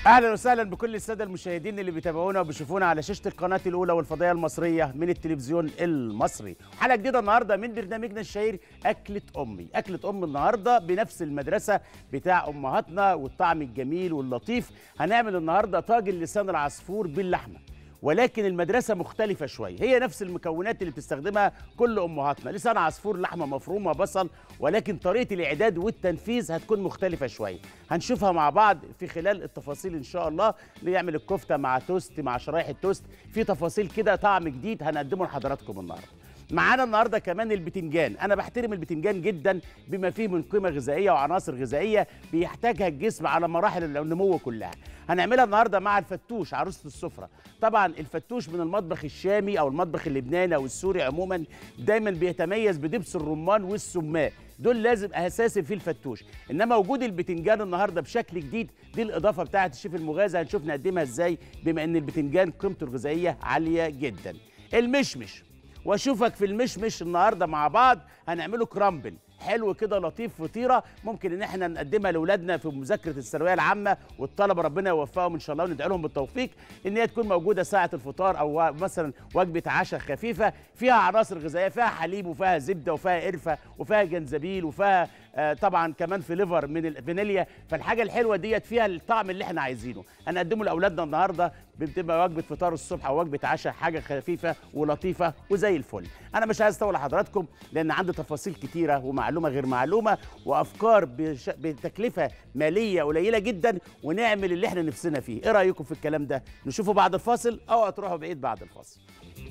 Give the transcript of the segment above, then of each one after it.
اهلا وسهلا بكل الساده المشاهدين اللي بيتابعونا وبيشوفونا على شاشه القناه الاولى والفضائيه المصريه من التلفزيون المصري حلقه جديده النهارده من برنامجنا الشهير اكله امي اكله ام النهارده بنفس المدرسه بتاع امهاتنا والطعم الجميل واللطيف هنعمل النهارده طاجن لسان العصفور باللحمه ولكن المدرسه مختلفه شويه هي نفس المكونات اللي بتستخدمها كل امهاتنا لسان عصفور لحمه مفرومه بصل ولكن طريقه الاعداد والتنفيذ هتكون مختلفه شويه هنشوفها مع بعض في خلال التفاصيل ان شاء الله نعمل الكفته مع توست مع شرايح التوست في تفاصيل كده طعم جديد هنقدمه لحضراتكم النهارده معانا النهارده كمان البتنجان انا بحترم البتنجان جدا بما فيه من قيمه غذائيه وعناصر غذائيه بيحتاجها الجسم على مراحل النمو كلها هنعملها النهارده مع الفتوش عروسه السفره طبعا الفتوش من المطبخ الشامي او المطبخ اللبناني او السوري عموما دايما بيتميز بدبس الرمان والسماق دول لازم اساسي في الفتوش انما وجود البتنجان النهارده بشكل جديد دي الاضافه بتاعه الشيف المغازي هنشوف نقدمها ازاي بما ان البتنجان قيمته الغذائيه عاليه جدا المشمش واشوفك في المشمش النهارده مع بعض هنعمله كرامبل حلو كده لطيف فطيره ممكن ان احنا نقدمها لاولادنا في مذاكره الثانويه العامه والطلبه ربنا يوفقهم ان شاء الله وندعي لهم بالتوفيق ان هي تكون موجوده ساعه الفطار او مثلا وجبه عشاء خفيفه فيها عناصر غذائيه فيها حليب وفيها زبده وفيها قرفه وفيها جنزبيل وفيها آه طبعا كمان فليفر من الفانيليا فالحاجه الحلوه ديت فيها الطعم اللي احنا عايزينه هنقدمه لاولادنا النهارده بتبقى وجبه فطار الصبح او وجبه عشاء حاجه خفيفه ولطيفه وزي الفل انا مش عايز اطول حضراتكم لان عندي تفاصيل كتيره ومعلومه غير معلومه وافكار بش... بتكلفه ماليه قليله جدا ونعمل اللي احنا نفسنا فيه ايه رايكم في الكلام ده نشوفه بعد الفاصل او هتروحوا بعيد بعد الفاصل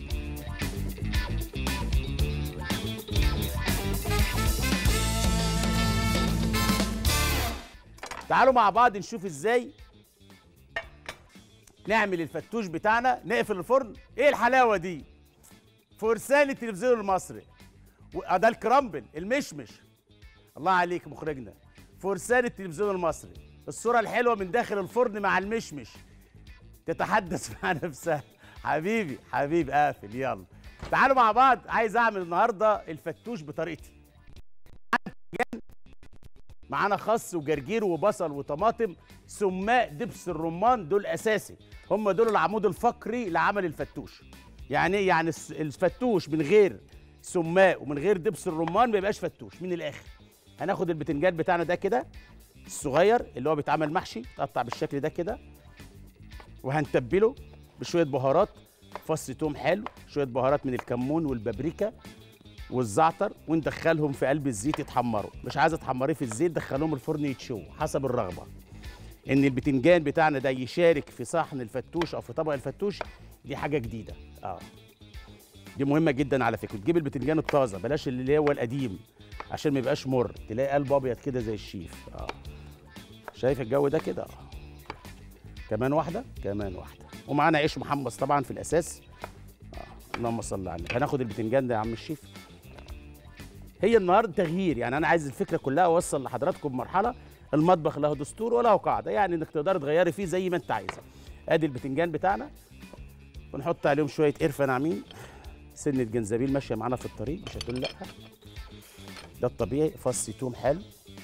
تعالوا مع بعض نشوف ازاي نعمل الفتوش بتاعنا نقفل الفرن ايه الحلاوه دي فرسان التلفزيون المصري ده الكرامبل المشمش الله عليك مخرجنا فرسان التلفزيون المصري الصوره الحلوه من داخل الفرن مع المشمش تتحدث مع نفسها حبيبي حبيبي قافل يلا تعالوا مع بعض عايز اعمل النهارده الفتوش بطريقتي معانا خس وجرجير وبصل وطماطم سماق دبس الرمان دول اساسي هم دول العمود الفقري لعمل الفتوش يعني ايه يعني الفتوش من غير سماق ومن غير دبس الرمان ما يبقاش فتوش من الاخر هناخد البتنجان بتاعنا ده كده الصغير اللي هو بيتعمل محشي تقطع بالشكل ده كده وهنتبله بشويه بهارات فص توم حلو شويه بهارات من الكمون والبابريكا والزعتر وندخلهم في قلب الزيت يتحمروا مش عايزه تحمريه في الزيت دخلوهم الفرن يتشووا حسب الرغبه ان البتنجان بتاعنا ده يشارك في صحن الفتوش او في طبق الفتوش دي حاجه جديده اه دي مهمه جدا على فكره تجيب البتنجان الطازه بلاش اللي هو القديم عشان ما يبقاش مر تلاقي قلب ابيض كده زي الشيف اه شايف الجو ده كده اه كمان واحده كمان واحده ومعانا عيش محمص طبعا في الاساس آه. اللهم صل على النبي هناخد البتنجان ده يا عم الشيف هي النهارده تغيير يعني انا عايز الفكره كلها اوصل لحضراتكم مرحله المطبخ له دستور وله قاعده يعني انك تقدر تغيري فيه زي ما انت عايزه ادي البتنجان بتاعنا ونحط عليهم شويه قرفه ناعمين سنه جنزبيل ماشيه معانا في الطريق مش هتقول لا ده الطبيعي فص توم حلو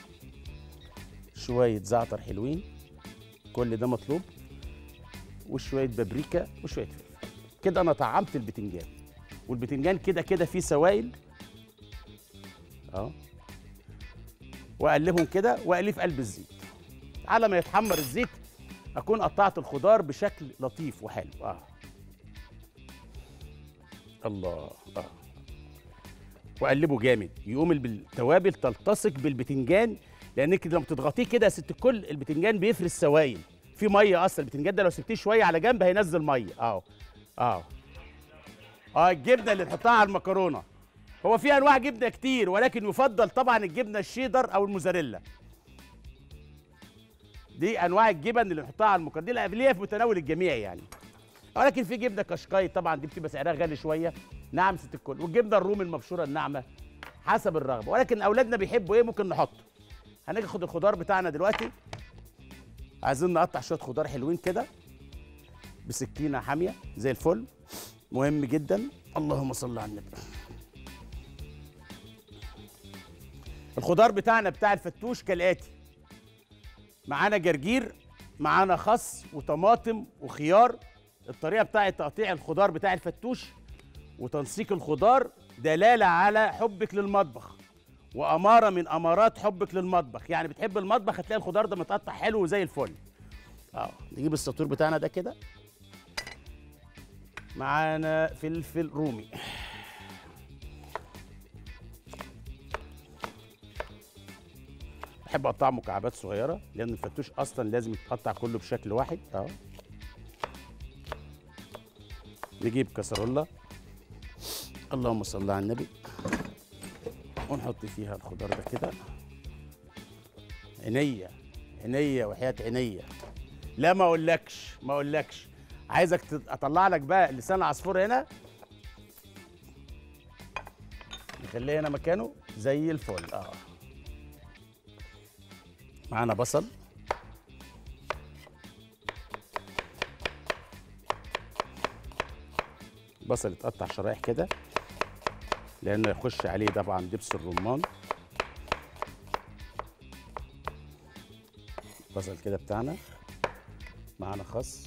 شويه زعتر حلوين كل ده مطلوب وشويه بابريكا وشويه فلفل كده انا طعمت البتنجان والبتنجان كده كده فيه سوائل اه واقلبهم كده واقليه في قلب الزيت على ما يتحمر الزيت اكون قطعت الخضار بشكل لطيف وحلو اه الله اه واقلبه جامد يقوم التوابل تلتصق بالبتنجان لانك لما تضغطيه كده يا ست الكل البتنجان بيفرز سوائل في ميه اصلا البتنجان ده لو سبتيه شويه على جنب هينزل ميه اهو اه اه الجبنه اللي نحطها على المكرونه هو في انواع جبنه كتير ولكن يفضل طبعا الجبنه الشيدر او الموزاريلا دي انواع الجبن اللي نحطها على المكرونه دي اللي هي في متناول الجميع يعني ولكن في جبنه كشكاي طبعا دي بتبقى سعرها غالي شويه نعم ست الكل والجبنه الرومي المبشوره الناعمه حسب الرغبه ولكن اولادنا بيحبوا ايه ممكن نحطه هناخد الخضار بتاعنا دلوقتي عايزين نقطع شويه خضار حلوين كده بسكينه حاميه زي الفل مهم جدا اللهم صل على النبي الخضار بتاعنا بتاع الفتوش كالاتي معانا جرجير معانا خس وطماطم وخيار الطريقه بتاعه تقطيع الخضار بتاع الفتوش وتنسيق الخضار دلاله على حبك للمطبخ واماره من امارات حبك للمطبخ يعني بتحب المطبخ هتلاقي الخضار ده متقطع حلو زي الفل اه نجيب السطور بتاعنا ده كده معانا فلفل رومي بحب اقطعه مكعبات صغيره لان الفتوش اصلا لازم يتقطع كله بشكل واحد اهو نجيب كسرولة اللهم صل على النبي ونحط فيها الخضار ده كده عينيا عينيا وحياة عينيا لا ما اقولكش ما اقولكش عايزك تط- اطلع لك بقى لسان العصفور هنا نخليه هنا مكانه زي الفل اه معانا بصل بصل يتقطع شرايح كده لانه يخش عليه طبعا دبس الرمان بصل كده بتاعنا معانا خس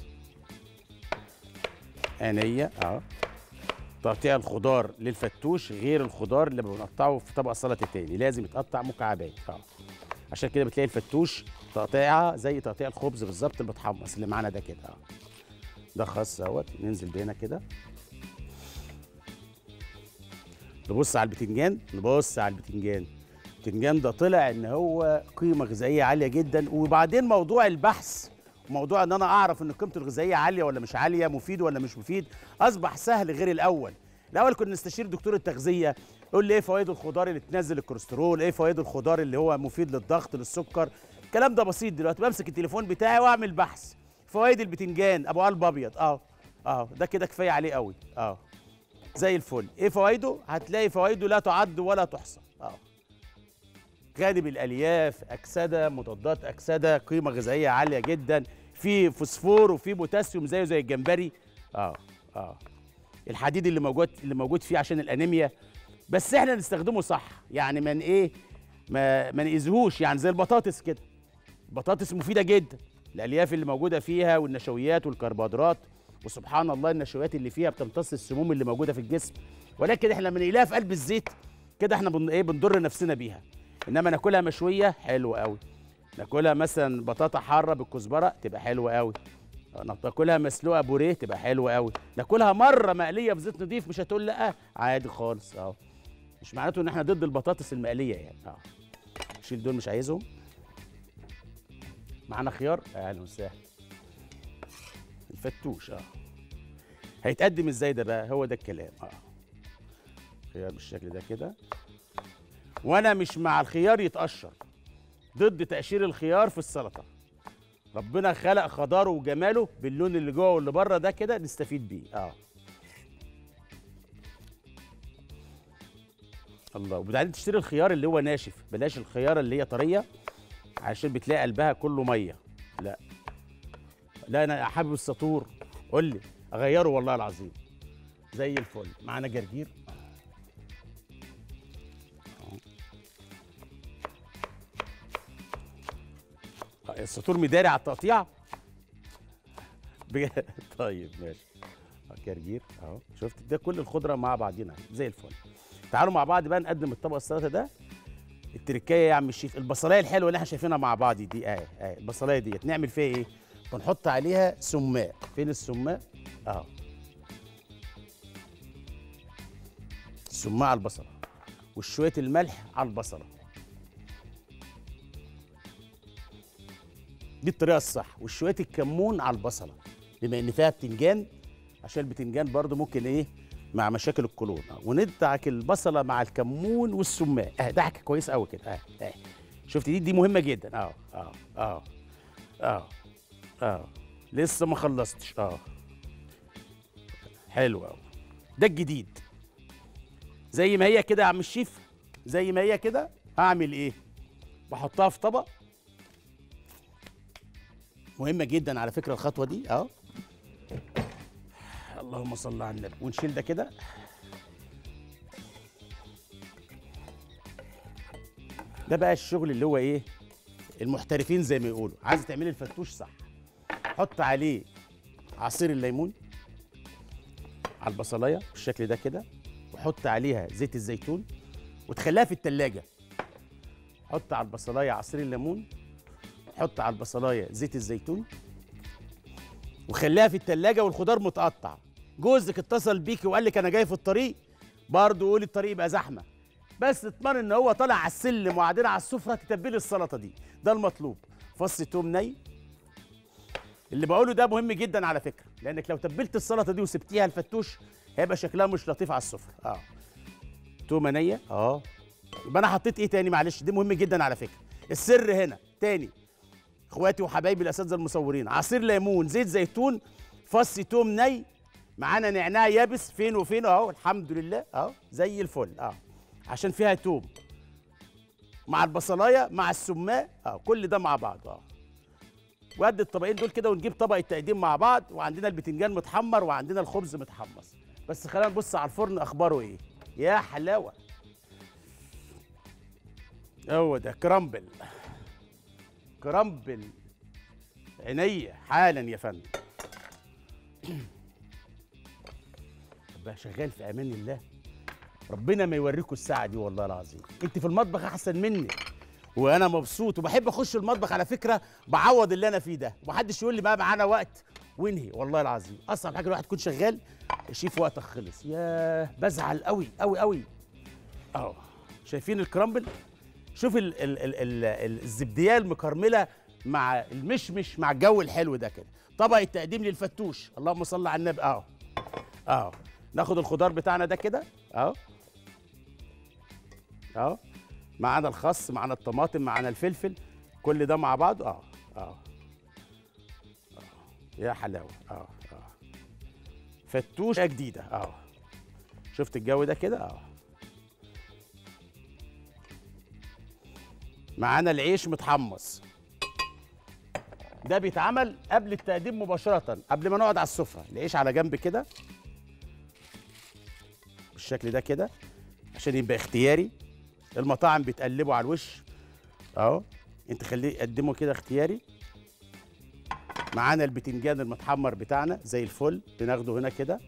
عينيا اه تقطيع الخضار للفتوش غير الخضار اللي بنقطعه في طبق سلطه تاني لازم يتقطع مكعبات اه عشان كده بتلاقي الفتوش تقطيعها زي تقطيع الخبز بالظبط اللي بتحمص اللي معانا ده كده اه ده خاص اهوت ننزل بينا كده نبص على البتنجان نبص على البتنجان البتنجان ده طلع ان هو قيمه غذائيه عاليه جدا وبعدين موضوع البحث وموضوع ان انا اعرف ان قيمته الغذائيه عاليه ولا مش عاليه مفيد ولا مش مفيد اصبح سهل غير الاول الاول كنا نستشير دكتور التغذيه يقول لي ايه فوائد الخضار اللي تنزل الكوليسترول ايه فوائد الخضار اللي هو مفيد للضغط للسكر الكلام ده بسيط دلوقتي بمسك التليفون بتاعي واعمل بحث فوائد البتنجان ابو قلب ابيض اه اه ده كده كفايه عليه قوي اه زي الفل ايه فوائده هتلاقي فوائده لا تعد ولا تحصى اه غالب الالياف اكسده مضادات اكسده قيمه غذائيه عاليه جدا في فوسفور وفي بوتاسيوم زيه زي الجمبري اه اه الحديد اللي موجود اللي موجود فيه عشان الانيميا بس احنا نستخدمه صح يعني من ايه ما ما نأذيهوش يعني زي البطاطس كده البطاطس مفيده جدا الالياف اللي موجوده فيها والنشويات والكربوهيدرات وسبحان الله النشويات اللي فيها بتمتص السموم اللي موجوده في الجسم ولكن احنا لما نقليها في قلب الزيت كده احنا بن ايه بنضر نفسنا بيها انما ناكلها مشويه حلوه قوي ناكلها مثلا بطاطا حاره بالكزبره تبقى حلوه قوي ناكلها مسلوقه بوريه تبقى حلوه قوي ناكلها مره مقليه في زيت نضيف مش هتقول لا عادي خالص اه مش معناته ان احنا ضد البطاطس المقليه يعني اه شيل دول مش عايزهم معانا خيار اهلا وسهلا الفتوش اه هيتقدم ازاي ده بقى هو ده الكلام اه خيار بالشكل ده كده وانا مش مع الخيار يتقشر ضد تقشير الخيار في السلطه ربنا خلق خضاره وجماله باللون اللي جوه واللي بره ده كده نستفيد بيه اه الله وبعدين تشتري الخيار اللي هو ناشف بلاش الخيار اللي هي طريه عشان بتلاقي قلبها كله ميه لا لا انا حابب السطور قول لي اغيره والله العظيم زي الفل معانا جرجير أهو. آه، السطور مداري على التقطيع بجد طيب ماشي آه، جرجير اهو شفت ده كل الخضره مع بعضينا زي الفل تعالوا مع بعض بقى نقدم الطبق السلطه ده التركايه يا عم الشيف البصلايه الحلوه اللي احنا شايفينها مع بعض دي اهي اهي البصلايه ديت نعمل فيها ايه بنحط عليها سماق فين السماق اهو السماق على البصله وشويه الملح على البصله دي الطريقه الصح وشويه الكمون على البصله بما ان فيها بتنجان عشان البتنجان برضو ممكن ايه مع مشاكل القولون آه، وندعك البصله مع الكمون والسماق اه دعكه كويس قوي كده اه اه شفت دي دي مهمه جدا اه اه اه اه اه لسه ما خلصتش اه حلو قوي ده الجديد زي ما هي كده يا عم الشيف زي ما هي كده هعمل ايه بحطها في طبق مهمه جدا على فكره الخطوه دي اه اللهم صل على النبي ونشيل ده كده ده بقى الشغل اللي هو ايه المحترفين زي ما يقولوا عايز تعملي الفتوش صح حط عليه عصير الليمون على البصلايه بالشكل ده كده وحط عليها زيت الزيتون وتخليها في التلاجة حط على البصلايه عصير الليمون حط على البصلايه زيت الزيتون وخليها في التلاجة والخضار متقطع جوزك اتصل بيكي وقال لك انا جاي في الطريق برضه قولي الطريق يبقى زحمه بس اطمن ان هو طالع على السلم وقاعدين على السفره تتبلي السلطه دي ده المطلوب فص توم ني اللي بقوله ده مهم جدا على فكره لانك لو تبلت السلطه دي وسبتيها الفتوش هيبقى شكلها مش لطيف على السفره اه تومه نيه اه يبقى انا حطيت ايه تاني معلش دي مهم جدا على فكره السر هنا تاني اخواتي وحبايبي الاساتذه المصورين عصير ليمون زيت زيتون فص توم ني معانا نعناع يابس فين وفين اهو الحمد لله اهو زي الفل اه عشان فيها توم مع البصلايه مع السماق اه كل ده مع بعض اه وقد الطبقين دول كده ونجيب طبق التقديم مع بعض وعندنا البتنجان متحمر وعندنا الخبز متحمص بس خلينا نبص على الفرن اخباره ايه يا حلاوه هو ده كرامبل كرامبل عينيا حالا يا فندم بقى شغال في امان الله ربنا ما يوريكم الساعه دي والله العظيم انت في المطبخ احسن مني وانا مبسوط وبحب اخش المطبخ على فكره بعوض اللي انا فيه ده ومحدش يقول لي بقى معانا وقت وانهي والله العظيم اصعب حاجه الواحد يكون شغال شيف وقتك خلص ياه بزعل قوي قوي قوي اهو شايفين الكرامبل شوف ال ال ال ال ال الزبديه المكرمله مع المشمش مع الجو الحلو ده كده طبق التقديم للفتوش اللهم صل على النبي اهو اهو ناخد الخضار بتاعنا ده كده اهو اهو معانا الخس معانا الطماطم معانا الفلفل كل ده مع بعض اه اه يا حلاوه اه اه فتوشه جديده اه شفت الجو ده كده اه معانا العيش متحمص ده بيتعمل قبل التقديم مباشرة قبل ما نقعد على السفرة العيش على جنب كده بالشكل ده كده عشان يبقى اختياري المطاعم بتقلبه على الوش اهو انت خليه قدمه كده اختياري معانا البتنجان المتحمر بتاعنا زي الفل بناخده هنا كده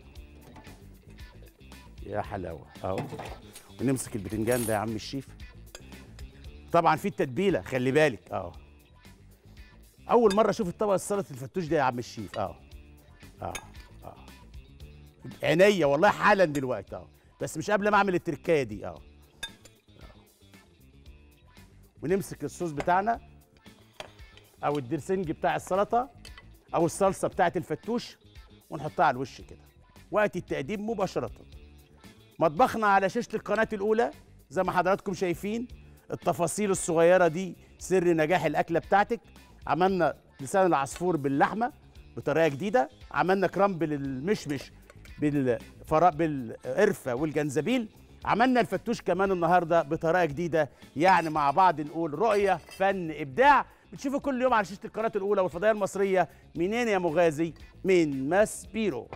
يا حلاوه اهو ونمسك البتنجان ده يا عم الشيف طبعا في التتبيله خلي بالك اهو اول مره اشوف الطبق السلطه الفتوش ده يا عم الشيف اهو اه اه عينيا والله حالا دلوقتي اهو بس مش قبل ما اعمل التركايه دي اهو ونمسك الصوص بتاعنا او الدرسنج بتاع السلطه او الصلصه بتاعت الفتوش ونحطها على الوش كده وقت التقديم مباشره مطبخنا على شاشه القناه الاولى زي ما حضراتكم شايفين التفاصيل الصغيره دي سر نجاح الاكله بتاعتك عملنا لسان العصفور باللحمه بطريقه جديده عملنا كرامبل المشمش بالفراء بالقرفه والجنزبيل عملنا الفتوش كمان النهارده بطريقه جديده يعني مع بعض نقول رؤيه فن ابداع بتشوفوا كل يوم على شاشه القناه الاولى والفضائيه المصريه منين يا مغازي من ماس بيرو